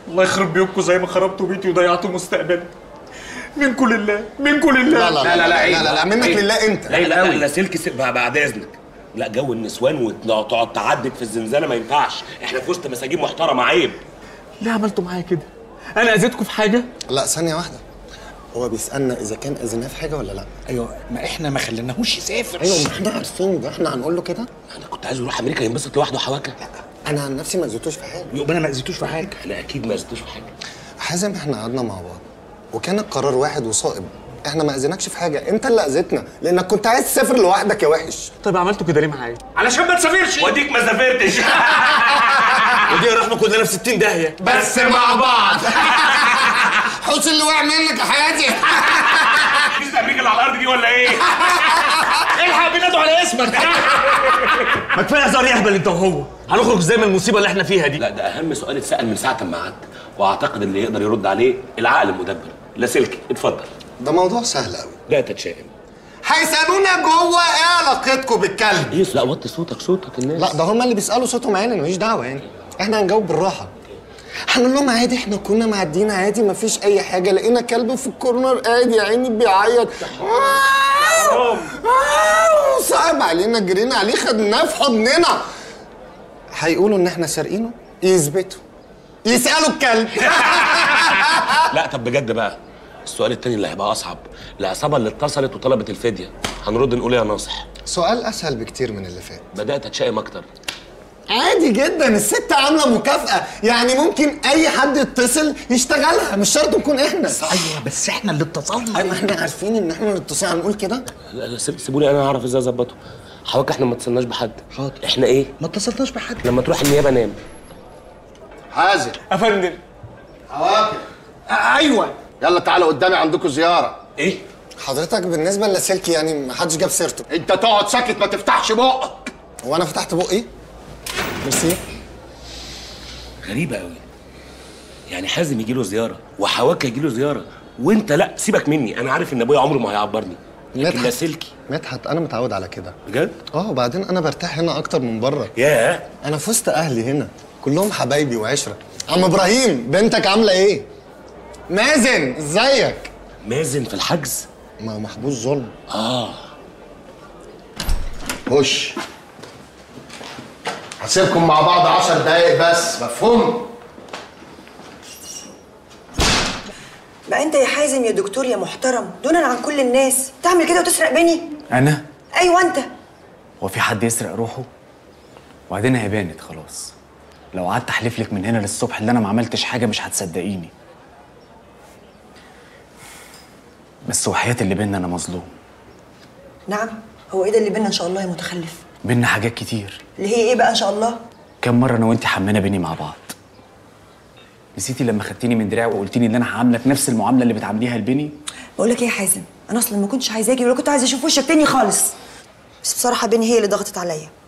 الله يخرب بيوتكم زي ما خربتوا بيتي وضيعتوا مستقبلي منكم لله منكم لله لا لا لا لا لا, لا, لا منك عيب. لله انت لا لا لا, لا سلك س... بعد اذنك لا جو النسوان وتقعد تعدد في الزنزانه ما ينفعش احنا في وسط مساجين محترمه عيب ليه عملتوا معايا كده انا اذيتكم في حاجه لا ثانيه واحده هو بيسالنا اذا كان اذناه في حاجه ولا لا ايوه ما احنا ما خليناهوش يسافر ايوه ما احنا عارفين ده احنا هنقول له كده انا كنت عايز يروح امريكا ينبسط لوحده حواكه انا عن نفسي ما اذيتوش في حاجه يبقى انا ما اذيتوش في حاجه انا اكيد ما زدتوش في حاجه حازم احنا قعدنا مع بعض وكان القرار واحد وصائب احنا ما اذيناكش في حاجه انت اللي اذيتنا لانك كنت عايز تسافر لوحدك يا وحش طيب عملتوا كده ليه معايا علشان ما تسافرش وديك ما سافرتش ودي رحنا كلنا في 60 داهيه بس مع بعض حوش اللي وقع منك يا حياتي مش امريكا اللي على الارض دي ولا ايه الحق بينادوا على اسمك ما كفايه هزار يهبل انت وهو هنخرج ازاي من المصيبه اللي احنا فيها دي لا ده اهم سؤال اتسال من ساعه ما قعدت واعتقد اللي يقدر يرد عليه العقل المدبر لا سلكي اتفضل ده موضوع سهل قوي لا تتشائم هيسالونا جوه ايه علاقتكم بالكلب ايه لا وطي صوتك صوتك الناس لا ده هما اللي بيسالوا صوتهم عالي أنا ماليش دعوه يعني احنا هنجاوب بالراحه هنقول لهم عادي احنا كنا معديين عادي مفيش اي حاجه لقينا كلب في الكورنر قاعد يا عيني بيعيط صعب علينا جرينا عليه خدناه في حضننا هيقولوا ان احنا سارقينه يثبتوا يسالوا الكلب لا طب بجد بقى السؤال التاني اللي هيبقى اصعب العصابه اللي اتصلت وطلبت الفديه هنرد نقول إيه يا ناصح سؤال اسهل بكتير من اللي فات بدات اتشائم اكتر عادي جدا الست عامله مكافاه يعني ممكن اي حد يتصل يشتغلها مش شرط نكون احنا ايوه بس احنا اللي اتصلنا ايوه احنا عارفين ان احنا نتصل هنقول كده لا لا سيب- سيبوني انا اعرف ازاي اظبطه حواك احنا ما اتصلناش بحد حاضر. احنا ايه ما اتصلناش بحد لما تروح النيابه نام حازم افندم عواقب ايوه يلا تعالوا قدامي عندكم زياره ايه حضرتك بالنسبه للاسلكي يعني ما حدش جاب سيرته انت تقعد ساكت ما تفتحش بقك هو انا فتحت بقي ميرسي غريبه قوي يعني حازم يجي له زياره وحواك يجي له زياره وانت لا سيبك مني انا عارف ان ابويا عمره ما هيعبرني لكن مدحت. لاسلكي مدحت انا متعود على كده بجد اه وبعدين انا برتاح هنا اكتر من بره ياه انا في وسط اهلي هنا كلهم حبايبي وعشره عم ابراهيم بنتك عامله ايه مازن ازيك مازن في الحجز ما هو محبوس ظلم اه خش هسيبكم مع بعض عشر دقايق بس مفهوم بقى انت يا حازم يا دكتور يا محترم دونا عن كل الناس تعمل كده وتسرق بني انا ايوه انت هو في حد يسرق روحه وبعدين هي بانت خلاص لو قعدت احلف لك من هنا للصبح ان انا ما عملتش حاجه مش هتصدقيني بس وحياة اللي بينا انا مظلوم نعم هو ايه ده اللي بينا ان شاء الله يا متخلف بينا حاجات كتير اللي هي ايه بقى ان شاء الله كم مره انا وانت حمينا بيني مع بعض نسيتي لما خدتيني من دراعي وقلتيني ان انا هعاملك نفس المعامله اللي بتعامليها لبني بقول لك ايه يا حازم انا اصلا ما كنتش عايزه اجي ولا كنت عايزه اشوف وشك تاني خالص بس بصراحه بني هي اللي ضغطت عليا